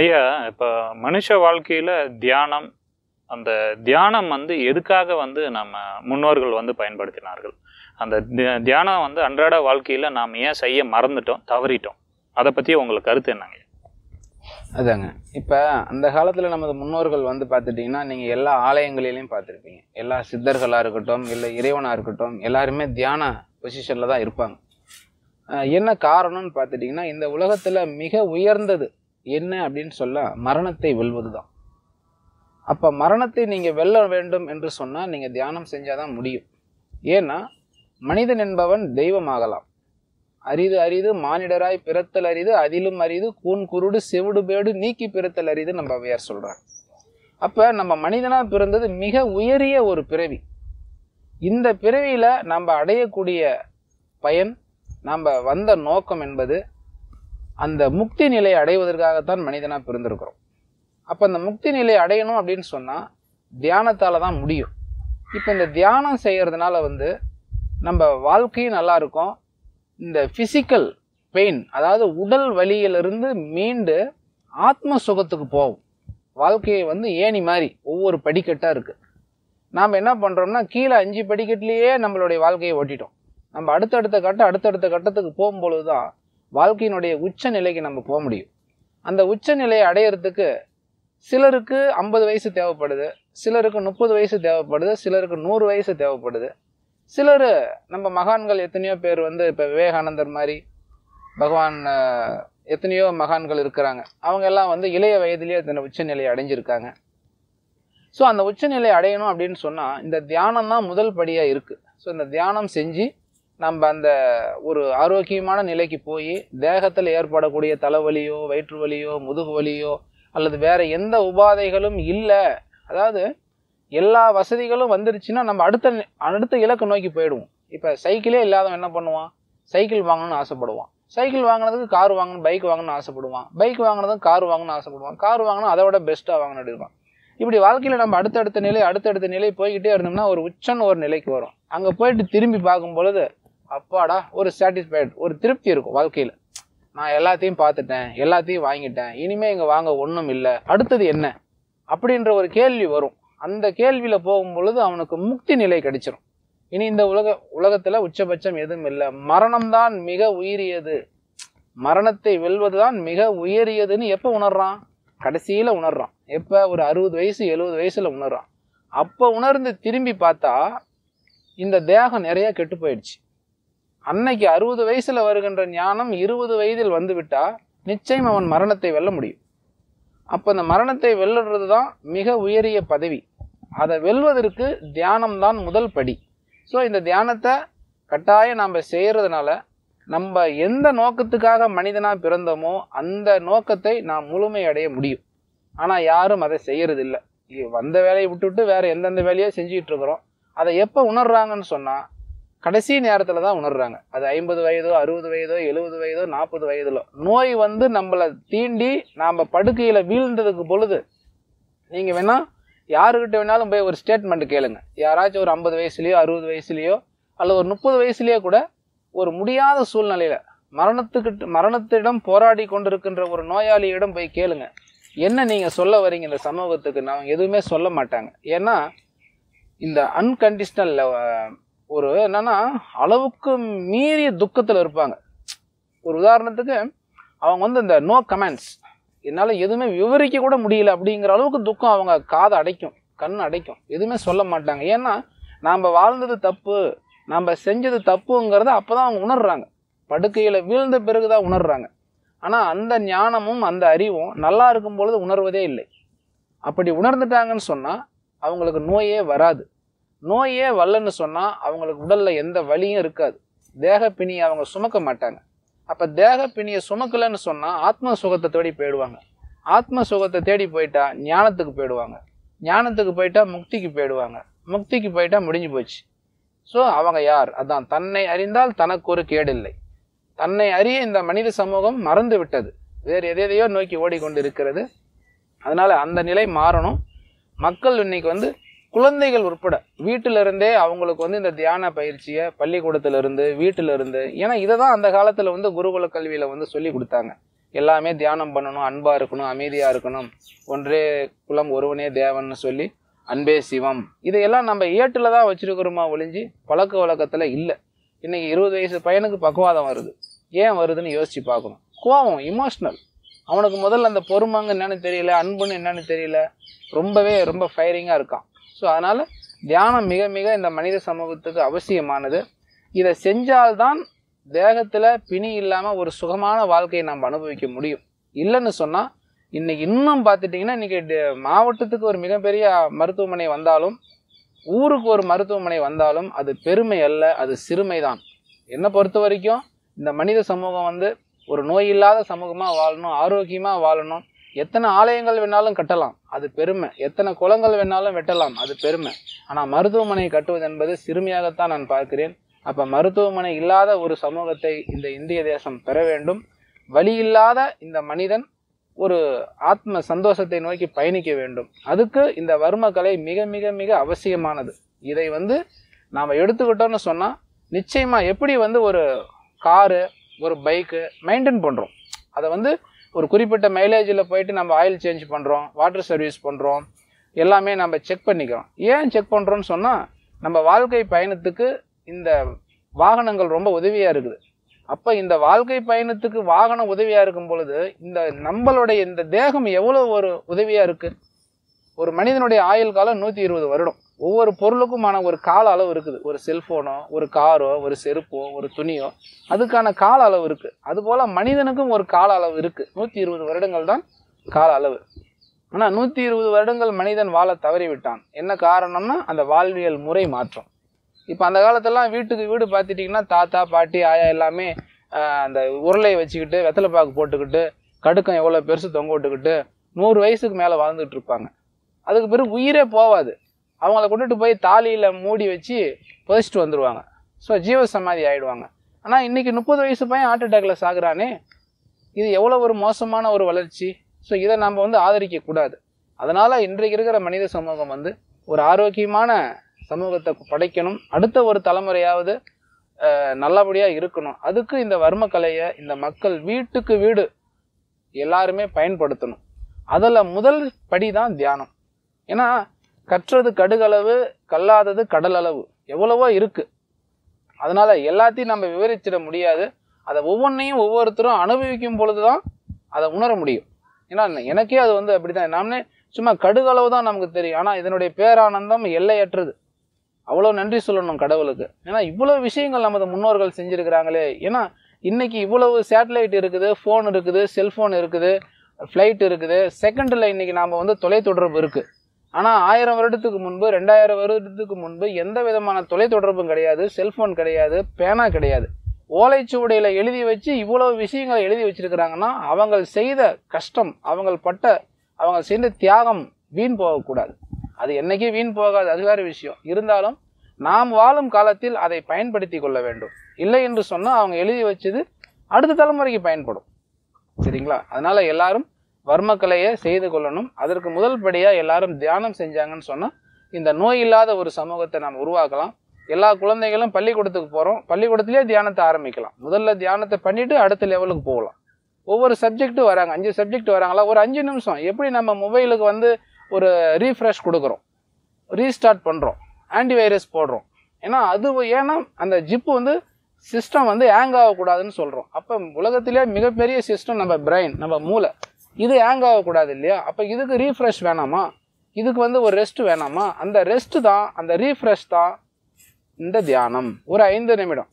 ஐயா இப்போ மனுஷ வாழ்க்கையில் தியானம் அந்த தியானம் வந்து எதுக்காக வந்து நம்ம முன்னோர்கள் வந்து பயன்படுத்தினார்கள் அந்த தி- தியானம் வந்து அன்றாட வாழ்க்கையில் நாம் ஏன் செய்ய மறந்துட்டோம் தவறிட்டோம் அதை பற்றி உங்களுக்கு கருத்து என்னங்க அதாங்க இப்போ அந்த காலத்தில் நமது முன்னோர்கள் வந்து பார்த்துட்டிங்கன்னா நீங்கள் எல்லா ஆலயங்களிலையும் பார்த்துருப்பீங்க எல்லா சித்தர்களாக இருக்கட்டும் இல்லை இறைவனாக இருக்கட்டும் எல்லாருமே தியான பொசிஷனில் தான் இருப்பாங்க அஹ் என்ன காரணம்னு பார்த்துட்டிங்கன்னா இந்த உலகத்தில் மிக உயர்ந்தது என்ன அப்படின்னு சொல்ல மரணத்தை வெல்வது தான் அப்போ மரணத்தை நீங்கள் வெல்ல வேண்டும் என்று சொன்னால் நீங்கள் தியானம் செஞ்சால் தான் முடியும் ஏன்னா மனிதன் என்பவன் தெய்வமாகலாம் அரிது அரிது மானிடராய் பிறத்தல் அரிது அதிலும் அரிது கூன் குருடு செவிடு பேடு நீக்கி பிறத்தல் அரிது நம்ம அவையார் சொல்றாங்க அப்ப நம்ம மனிதனா பிறந்தது மிக உயரிய ஒரு பிறவி இந்த பிறவியில நம்ம அடையக்கூடிய பயன் நம்ம வந்த நோக்கம் என்பது அந்த முக்தி நிலையை அடைவதற்காகத்தான் மனிதனா பிறந்திருக்கிறோம் அப்ப அந்த முக்தி நிலையை அடையணும் அப்படின்னு சொன்னா தியானத்தால தான் முடியும் இப்போ இந்த தியானம் செய்யறதுனால வந்து நம்ம வாழ்க்கையும் நல்லா இருக்கும் இந்த ஃபிசிக்கல் பெயின் அதாவது உடல் வலியிலிருந்து மீண்டு ஆத்ம சுகத்துக்கு போகும் வாழ்க்கையை வந்து ஏணி மாதிரி ஒவ்வொரு படிக்கட்டாக இருக்குது நாம் என்ன பண்ணுறோம்னா கீழே அஞ்சு படிக்கட்டுலேயே நம்மளுடைய வாழ்க்கையை ஓட்டிட்டோம் நம்ம அடுத்தடுத்த கட்டம் அடுத்தடுத்த கட்டத்துக்கு போகும்பொழுது தான் வாழ்க்கையினுடைய உச்ச நிலைக்கு நம்ம போக முடியும் அந்த உச்ச நிலையை அடையிறதுக்கு சிலருக்கு ஐம்பது வயசு தேவைப்படுது சிலருக்கு முப்பது வயசு தேவைப்படுது சிலருக்கு நூறு வயசு தேவைப்படுது சிலர் நம்ம மகான்கள் எத்தனையோ பேர் வந்து இப்போ விவேகானந்தர் மாதிரி பகவான் அஹ், எத்தனையோ மகான்கள் இருக்கிறாங்க அவங்க எல்லாம் வந்து இளைய வயதிலேயே தன்னை உச்சநிலையை அடைஞ்சிருக்காங்க ஸோ அந்த உச்சநிலை அடையணும் அப்படின்னு சொன்னால் இந்த தியானம் தான் முதல் படியாக இருக்குது ஸோ இந்த தியானம் செஞ்சு நம்ம அந்த ஒரு ஆரோக்கியமான நிலைக்கு போய் தேகத்தில் ஏற்படக்கூடிய தலைவலியோ வயிற்று வலியோ முதுகு வலியோ அல்லது வேற எந்த உபாதைகளும் இல்லை அதாவது எல்லா வசதிகளும் வந்துருச்சுன்னா நம்ம அடுத்த நி- அடுத்த இலக்கு நோக்கி போயிடுவோம் இப்போ சைக்கிளே இல்லாதவன் என்ன பண்ணுவான் சைக்கிள் வாங்கணும்னு ஆசைப்படுவான் சைக்கிள் வாங்கினதுக்கு கார் வாங்கணும் பைக் வாங்கணும்னு ஆசைப்படுவான் பைக் வாங்கினதும் கார் வாங்கணும்னு ஆசைப்படுவான் கார் வாங்கணும் அதை விட பெஸ்ட்டாக வாங்கணும் இருப்பான் இப்படி வாழ்க்கையில் நம்ம அடுத்தடுத்த நிலை அடுத்தடுத்த நிலை போய்கிட்டே இருந்தோம்னா ஒரு உச்சன்னு ஒரு நிலைக்கு வரும் அங்கே போயிட்டு திரும்பி பார்க்கும் பொழுது அப்பாடா ஒரு சாட்டிஸ்ஃபைட் ஒரு திருப்தி இருக்கும் வாழ்க்கையில் நான் எல்லாத்தையும் பார்த்துட்டேன் எல்லாத்தையும் வாங்கிட்டேன் இனிமே இங்கே வாங்க ஒன்றும் இல்லை அடுத்தது என்ன அப்படின்ற ஒரு கேள்வி வரும் அந்த கேள்வியில் போகும் பொழுது அவனுக்கு முக்தி நிலை கிடைச்சிரும் இனி இந்த உலக உலகத்தில் உச்சபட்சம் எதுவும் இல்லை மரணம்தான் மிக உயரியது மரணத்தை வெல்வதுதான் மிக உயரியதுன்னு எப்போ உணர்றான் கடைசியில் உணர்றான் எப்போ ஒரு அறுபது வயசு எழுபது வயசில் உணர்றான் அப்போ உணர்ந்து திரும்பி பார்த்தா இந்த தேகம் நிறைய கெட்டு போயிடுச்சு அன்னைக்கு அறுபது வயசுல வருகின்ற ஞானம் இருபது வயதில் வந்துவிட்டா நிச்சயம் அவன் மரணத்தை வெல்ல முடியும் அப்போ அந்த மரணத்தை வெல்லுறது தான் மிக உயரிய பதவி அதை வெல்வதற்கு தியானம் தான் முதல் படி ஸோ இந்த தியானத்தை கட்டாயம் நாம் செய்கிறதுனால நம்ம எந்த நோக்கத்துக்காக மனிதனாக பிறந்தோமோ அந்த நோக்கத்தை நாம் முழுமை அடைய முடியும் ஆனால் யாரும் அதை செய்யறதில்ல இ- வந்த வேலையை விட்டுவிட்டு வேற எந்தெந்த வேலையோ செஞ்சுக்கிட்டு இருக்கிறோம் அதை எப்போ உணர்றாங்கன்னு சொன்னால் கடைசி நேரத்தில் தான் உணர்றாங்க அது ஐம்பது வயதோ அறுபது வயதோ எழுபது வயதோ நாற்பது வயதிலோ நோய் வந்து நம்மளை தீண்டி நாம் படுக்கையில் வீழ்ந்ததுக்கு பொழுது நீங்கள் வேணா யாருக்கிட்ட வேணாலும் போய் ஒரு ஸ்டேட்மெண்ட் கேளுங்க யாராச்சும் ஒரு ஐம்பது வயசுலேயோ அறுபது வயசுலேயோ அல்லது ஒரு முப்பது வயசுலேயோ கூட ஒரு முடியாத சூழ்நிலையில் மரணத்துக்கிட்ட மரணத்திடம் போராடி கொண்டிருக்கின்ற ஒரு நோயாளியிடம் போய் கேளுங்க என்ன நீங்கள் சொல்ல வரீங்க இந்த சமூகத்துக்கு நான் எதுவுமே சொல்ல மாட்டாங்க ஏன்னா இந்த அன்கண்டிஷனல் ஒரு என்னன்னா அளவுக்கு மீறிய துக்கத்தில் இருப்பாங்க ஒரு உதாரணத்துக்கு அவங்க வந்து இந்த நோ கமெண்ட்ஸ் என்னால் எதுவுமே விவரிக்க கூட முடியல அப்படிங்கிற அளவுக்கு துக்கம் அவங்க காதை அடைக்கும் கண் அடைக்கும் எதுவுமே சொல்ல மாட்டாங்க ஏன்னா நாம் வாழ்ந்தது தப்பு நாம் செஞ்சது தப்புங்கிறத அப்போ தான் அவங்க உணர்றாங்க படுக்கையில் வீழ்ந்த பிறகு தான் உணர்றாங்க ஆனால் அந்த ஞானமும் அந்த அறிவும் நல்லா இருக்கும் பொழுது உணர்வதே இல்லை அப்படி உணர்ந்துட்டாங்கன்னு சொன்னால் அவங்களுக்கு நோயே வராது நோயே வரலன்னு சொன்னால் அவங்களுக்கு உடலில் எந்த வலியும் இருக்காது தேக பிணியை அவங்க சுமக்க மாட்டாங்க அப்போ தேக பிணியை சுமக்கலைன்னு சொன்னால் ஆத்ம சுகத்தை தேடி போயிடுவாங்க ஆத்ம சுகத்தை தேடி போயிட்டா ஞானத்துக்கு போயிடுவாங்க ஞானத்துக்கு போயிட்டா முக்திக்கு போயிடுவாங்க முக்திக்கு போயிட்டா முடிஞ்சு போச்சு ஸோ அவங்க யார் அதான் தன்னை அறிந்தால் தனக்கு ஒரு கேடில்லை தன்னை அறிய இந்த மனித சமூகம் மறந்து விட்டது வேறு எதையோ நோக்கி ஓடிக்கொண்டு இருக்கிறது அதனால அந்த நிலை மாறணும் மக்கள் இன்னைக்கு வந்து குழந்தைகள் உட்பட வீட்டில இருந்தே அவங்களுக்கு வந்து இந்த தியான பயிற்சியை பள்ளிக்கூடத்துல இருந்து வீட்டில இருந்து ஏன்னா இதை தான் அந்த காலத்துல வந்து குருகுல கல்வியில வந்து சொல்லி கொடுத்தாங்க எல்லாமே தியானம் பண்ணணும் அன்பாக இருக்கணும் அமைதியாக இருக்கணும் ஒன்றே குலம் ஒருவனே தேவன்னு சொல்லி அன்பே சிவம் இதையெல்லாம் நம்ம ஏட்டில் தான் வச்சுருக்கிறோமா ஒழிஞ்சு பழக்க வழக்கத்தில் இல்லை இன்னைக்கு இருபது வயசு பையனுக்கு பக்குவாதம் வருது ஏன் வருதுன்னு யோசிச்சு பார்க்கணும் கோவம் இமோஷ்னல் அவனுக்கு முதல்ல அந்த பொறுமைங்க என்னன்னு தெரியல அன்புன்னு என்னன்னு தெரியல ரொம்பவே ரொம்ப ஃபயரிங்காக இருக்கான் ஸோ அதனால் தியானம் மிக மிக இந்த மனித சமூகத்துக்கு அவசியமானது இதை செஞ்சால்தான் தேகத்தில் பிணி இல்லாமல் ஒரு சுகமான வாழ்க்கையை நம்ம அனுபவிக்க முடியும் இல்லைன்னு சொன்னால் இன்னைக்கு இன்னும் பார்த்துட்டிங்கன்னா இன்றைக்கி மாவட்டத்துக்கு ஒரு மிகப்பெரிய மருத்துவமனை வந்தாலும் ஊருக்கு ஒரு மருத்துவமனை வந்தாலும் அது பெருமை அல்ல அது சிறுமை தான் என்னை பொறுத்த வரைக்கும் இந்த மனித சமூகம் வந்து ஒரு நோய் இல்லாத சமூகமாக வாழணும் ஆரோக்கியமாக வாழணும் எத்தனை ஆலயங்கள் வேணாலும் கட்டலாம் அது பெருமை எத்தனை குளங்கள் வேணாலும் வெட்டலாம் அது பெருமை ஆனால் மருத்துவமனை கட்டுவது என்பது சிறுமியாகத்தான் நான் பார்க்கிறேன் அப்போ மருத்துவமனை இல்லாத ஒரு சமூகத்தை இந்த இந்திய தேசம் பெற வேண்டும் வழி இல்லாத இந்த மனிதன் ஒரு ஆத்ம சந்தோஷத்தை நோக்கி பயணிக்க வேண்டும் அதுக்கு இந்த வர்ம கலை மிக மிக மிக அவசியமானது இதை வந்து நாம் எடுத்துக்கிட்டோம்னு சொன்னால் நிச்சயமாக எப்படி வந்து ஒரு காரு ஒரு பைக்கு மெயின்டைன் பண்ணுறோம் அதை வந்து ஒரு குறிப்பிட்ட மைலேஜில் போயிட்டு நம்ம ஆயில் சேஞ்ச் பண்ணுறோம் வாட்டர் சர்வீஸ் பண்ணுறோம் எல்லாமே நம்ம செக் பண்ணிக்கிறோம் ஏன் செக் பண்ணுறோன்னு சொன்னால் நம்ம வாழ்க்கை பயணத்துக்கு இந்த வாகனங்கள் ரொம்ப உதவியாக இருக்குது அப்போ இந்த வாழ்க்கை பயணத்துக்கு வாகனம் உதவியாக இருக்கும் பொழுது இந்த நம்மளுடைய இந்த தேகம் எவ்வளோ ஒரு உதவியாக இருக்குது ஒரு மனிதனுடைய ஆயுள் காலம் நூற்றி இருபது வருடம் ஒவ்வொரு பொருளுக்குமான ஒரு கால அளவு இருக்குது ஒரு செல்ஃபோனோ ஒரு காரோ ஒரு செருப்போ ஒரு துணியோ அதுக்கான கால அளவு இருக்குது அதுபோல் மனிதனுக்கும் ஒரு கால அளவு இருக்குது நூற்றி இருபது வருடங்கள் தான் கால அளவு ஆனால் நூற்றி இருபது வருடங்கள் மனிதன் வாழ தவறிவிட்டான் என்ன காரணம்னா அந்த வாழ்வியல் முறை மாற்றம் இப்போ அந்த காலத்தெல்லாம் வீட்டுக்கு வீடு பார்த்துட்டிங்கன்னா தாத்தா பாட்டி ஆயா எல்லாமே ஆஹ், அந்த உருளையை வச்சுக்கிட்டு வெத்தலை பாக்கு போட்டுக்கிட்டு கடுக்கம் எவ்வளோ பெருசு தொங்க விட்டுக்கிட்டு நூறு வயசுக்கு மேலே வாழ்ந்துட்டு இருப்பாங்க அதுக்கு பிறகு உயிரே போவாது அவங்கள கொண்டுட்டு போய் தாலியில் மூடி வச்சு புதைச்சிட்டு வந்துடுவாங்க ஸோ ஜீவ சமாதி ஆயிடுவாங்க ஆனால் இன்னைக்கு முப்பது வயசு பையன் ஹார்ட் அட்டாக்ல சாகுறானே இது எவ்வளோ ஒரு மோசமான ஒரு வளர்ச்சி ஸோ இதை நம்ம வந்து ஆதரிக்க கூடாது அதனால இன்றைக்கு இருக்கிற மனித சமூகம் வந்து ஒரு ஆரோக்கியமான சமூகத்தை படைக்கணும் அடுத்த ஒரு தலைமுறையாவது அஹ், நல்லபடியா இருக்கணும் அதுக்கு இந்த வர்ம கலையை இந்த மக்கள் வீட்டுக்கு வீடு எல்லாருமே பயன்படுத்தணும் அதில் முதல் படி தான் தியானம் ஏன்னா கற்றது கடுகளவு கல்லாதது கடல் அளவு எவ்வளவோ இருக்கு அதனால எல்லாத்தையும் நம்ம விவரிச்சிட முடியாது அதை ஒவ்வொன்றையும் ஒவ்வொருத்தரும் அனுபவிக்கும் பொழுது தான் அதை உணர முடியும் ஏன்னா எனக்கே அது வந்து அப்படிதான் நாமளே சும்மா கடுகளவு தான் நமக்கு தெரியும் ஆனால் இதனுடைய பேரானந்தம் எல்லையற்றது அவ்வளோ நன்றி சொல்லணும் கடவுளுக்கு ஏன்னா இவ்வளோ விஷயங்கள் நமது முன்னோர்கள் செஞ்சுருக்கிறாங்களே ஏன்னா இன்னைக்கு இவ்வளவு சேட்டலைட் இருக்குது ஃபோன் இருக்குது செல்ஃபோன் இருக்குது ஃப்ளைட் இருக்குது செகண்டில் இன்னைக்கு நாம் வந்து தொலைத்தொடர்பு இருக்குது ஆனால் ஆயிரம் வருடத்துக்கு முன்பு ரெண்டாயிரம் வருடத்துக்கு முன்பு எந்த விதமான தொலைத்தொடர்பும் கிடையாது செல்ஃபோன் கிடையாது பேனா கிடையாது ஓலைச்சுவடியில் எழுதி வச்சு இவ்வளவு விஷயங்களை எழுதி வச்சிருக்கிறாங்கன்னா அவங்க செய்த கஷ்டம் அவங்க பட்ட அவங்க செய்த தியாகம் வீண் போகக்கூடாது அது என்னைக்கே வீண் போகாது அது வேறு விஷயம் இருந்தாலும் நாம் வாழும் காலத்தில் அதை பயன்படுத்தி கொள்ள வேண்டும் இல்லை என்று சொன்னால் அவங்க எழுதி வச்சது அடுத்த தலைமுறைக்கு பயன்படும் சரிங்களா அதனால எல்லாரும் வர்மக்கலையை செய்து கொள்ளணும் அதற்கு முதல் படியாக எல்லாரும் தியானம் செஞ்சாங்கன்னு சொன்னால் இந்த நோய் இல்லாத ஒரு சமூகத்தை நாம் உருவாக்கலாம் எல்லா குழந்தைகளும் பள்ளிக்கூடத்துக்கு போகிறோம் பள்ளிக்கூடத்திலே தியானத்தை ஆரம்பிக்கலாம் முதல்ல தியானத்தை பண்ணிட்டு அடுத்த லெவலுக்கு போகலாம் ஒவ்வொரு சப்ஜெக்ட்டும் வராங்க அஞ்சு சப்ஜெக்ட் வராங்களா ஒரு அஞ்சு நிமிஷம் எப்படி நம்ம மொபைலுக்கு வந்து ஒரு ரீஃப்ரெஷ் கொடுக்குறோம் ரீஸ்டார்ட் பண்ணுறோம் ஆன்டிவைரஸ் போடுறோம் ஏன்னா அது ஏன்னா அந்த ஜிப்பு வந்து சிஸ்டம் வந்து ஹேங் ஆகக்கூடாதுன்னு சொல்கிறோம் அப்போ உலகத்திலே மிகப்பெரிய சிஸ்டம் நம்ம பிரெயின் நம்ம மூளை இது ஹேங் ஆகக்கூடாது இல்லையா அப்போ இதுக்கு ரீஃப்ரெஷ் வேணாமா இதுக்கு வந்து ஒரு ரெஸ்ட் வேணாமா அந்த ரெஸ்ட் தான் அந்த ரீஃப்ரெஷ் தான் இந்த தியானம் ஒரு ஐந்து நிமிடம்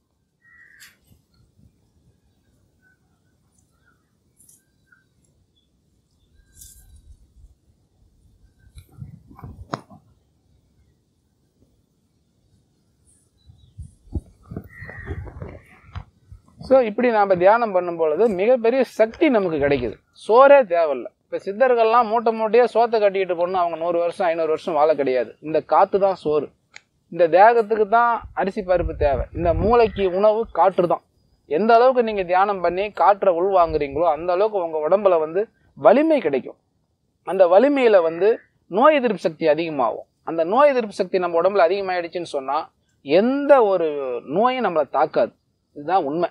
ஸோ இப்படி நாம் தியானம் பண்ணும் பொழுது மிகப்பெரிய சக்தி நமக்கு கிடைக்குது சோறே தேவையில்ல இப்போ சித்தர்கள்லாம் மூட்டை மூட்டையாக சோத்தை கட்டிக்கிட்டு போகணும் அவங்க நூறு வருஷம் ஐநூறு வருஷம் வாழ கிடையாது இந்த காற்று தான் சோறு இந்த தேகத்துக்கு தான் அரிசி பருப்பு தேவை இந்த மூளைக்கு உணவு காற்று தான் எந்த அளவுக்கு நீங்கள் தியானம் பண்ணி காற்றை உள்வாங்குறீங்களோ அந்த அளவுக்கு உங்கள் உடம்புல வந்து வலிமை கிடைக்கும் அந்த வலிமையில் வந்து நோய் எதிர்ப்பு சக்தி அதிகமாகும் அந்த நோய் எதிர்ப்பு சக்தி நம்ம உடம்புல அதிகமாயிடுச்சுன்னு சொன்னால் எந்த ஒரு நோயும் நம்மளை தாக்காது இதுதான் உண்மை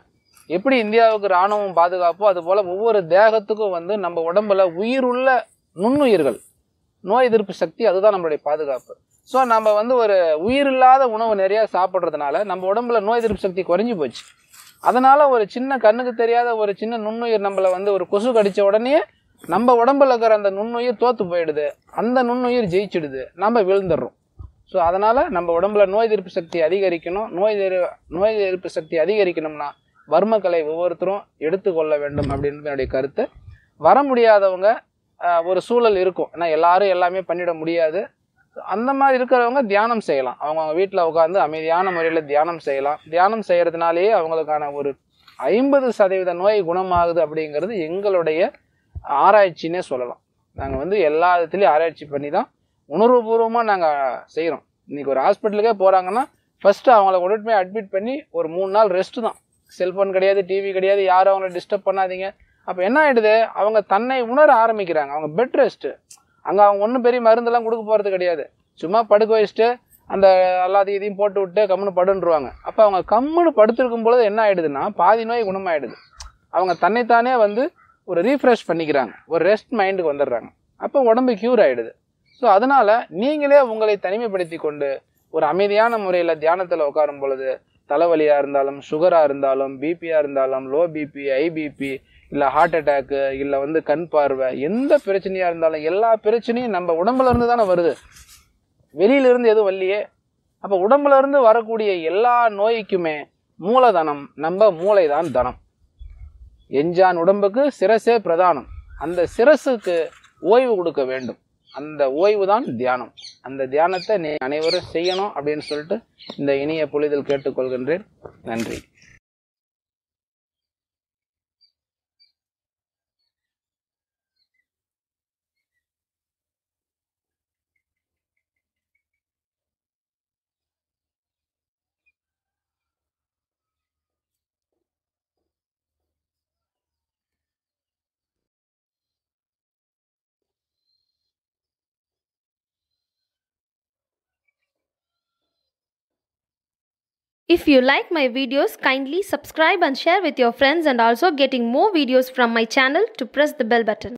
எப்படி இந்தியாவுக்கு இராணுவம் பாதுகாப்போ அது போல் ஒவ்வொரு தேகத்துக்கும் வந்து நம்ம உடம்புல உயிருள்ள நுண்ணுயிர்கள் நோய் எதிர்ப்பு சக்தி அதுதான் நம்மளுடைய பாதுகாப்பு ஸோ நம்ம வந்து ஒரு உயிரில்லாத உணவு நிறையா சாப்பிட்றதுனால நம்ம உடம்புல நோய் எதிர்ப்பு சக்தி குறைஞ்சி போச்சு அதனால ஒரு சின்ன கண்ணுக்கு தெரியாத ஒரு சின்ன நுண்ணுயிர் நம்மளை வந்து ஒரு கொசு கடிச்ச உடனே நம்ம உடம்புல இருக்கிற அந்த நுண்ணுயிர் தோத்து போயிடுது அந்த நுண்ணுயிர் ஜெயிச்சிடுது நம்ம விழுந்துடுறோம் ஸோ அதனால் நம்ம உடம்புல நோய் எதிர்ப்பு சக்தி அதிகரிக்கணும் நோய் எதிர் நோய் எதிர்ப்பு சக்தி அதிகரிக்கணும்னா வர்மக்கலை ஒவ்வொருத்தரும் எடுத்துக்கொள்ள வேண்டும் அப்படின்னு என்னுடைய கருத்து வர முடியாதவங்க ஆஹ், ஒரு சூழல் இருக்கும் ஏன்னா எல்லாரும் எல்லாமே பண்ணிட முடியாது அந்த மாதிரி இருக்கிறவங்க தியானம் செய்யலாம் அவங்க அவங்க வீட்டில் உட்காந்து அமைதியான முறையில் தியானம் செய்யலாம் தியானம் செய்கிறதுனாலேயே அவங்களுக்கான ஒரு ஐம்பது சதவீத நோய் குணமாகுது அப்படிங்கிறது எங்களுடைய ஆராய்ச்சின்னே சொல்லலாம் நாங்கள் வந்து எல்லா விதத்துலேயும் ஆராய்ச்சி பண்ணி தான் உணர்வுபூர்வமாக நாங்கள் செய்கிறோம் இன்றைக்கி ஒரு ஹாஸ்பிட்டலுக்கே போகிறாங்கன்னா ஃபஸ்ட்டு அவங்கள கொண்டுட்டு போய் அட்மிட் பண்ணி ஒரு மூணு நாள் ரெஸ்ட்டு தான் செல்ஃபோன் கிடையாது டிவி கிடையாது யாரும் அவங்கள டிஸ்டர்ப் பண்ணாதீங்க அப்போ என்ன ஆகிடுது அவங்க தன்னை உணர ஆரம்பிக்கிறாங்க அவங்க பெட் ரெஸ்ட்டு அங்கே அவங்க ஒன்றும் பெரிய மருந்தெல்லாம் கொடுக்க போகிறது கிடையாது சும்மா படுக்க வச்சுட்டு அந்த எல்லாத்தையும் இதையும் போட்டு விட்டு கம்முன்னு படுன்றுவாங்க அப்போ அவங்க கம்முன்னு படுத்திருக்கும் பொழுது என்ன ஆயிடுதுன்னா பாதி நோய் குணமாயிடுது அவங்க தன்னைத்தானே வந்து ஒரு ரீஃப்ரெஷ் பண்ணிக்கிறாங்க ஒரு ரெஸ்ட் மைண்டுக்கு வந்துடுறாங்க அப்போ உடம்பு க்யூர் ஆயிடுது ஸோ அதனால் நீங்களே உங்களை தனிமைப்படுத்தி கொண்டு ஒரு அமைதியான முறையில் தியானத்தில் உட்காரும் பொழுது தலைவலியாக இருந்தாலும் சுகராக இருந்தாலும் பிபியாக இருந்தாலும் லோ பிபி ஐபிபி இல்லை ஹார்ட் அட்டாக்கு இல்லை வந்து கண் பார்வை எந்த பிரச்சனையாக இருந்தாலும் எல்லா பிரச்சனையும் நம்ம உடம்புல இருந்து தானே வருது வெளியில இருந்து எதுவும் வரலையே அப்போ உடம்புல இருந்து வரக்கூடிய எல்லா நோய்க்குமே மூலதனம் நம்ம மூளை தான் தனம் எஞ்சான் உடம்புக்கு சிரசே பிரதானம் அந்த சிரசுக்கு ஓய்வு கொடுக்க வேண்டும் அந்த ஓய்வு தான் தியானம் அந்த தியானத்தை நீ அனைவரும் செய்யணும் அப்படின்னு சொல்லிட்டு இந்த இனிய பொழுதில் கேட்டுக்கொள்கின்றேன் நன்றி If you like my videos, kindly subscribe and share with your friends and also getting more videos from my channel to press the bell button.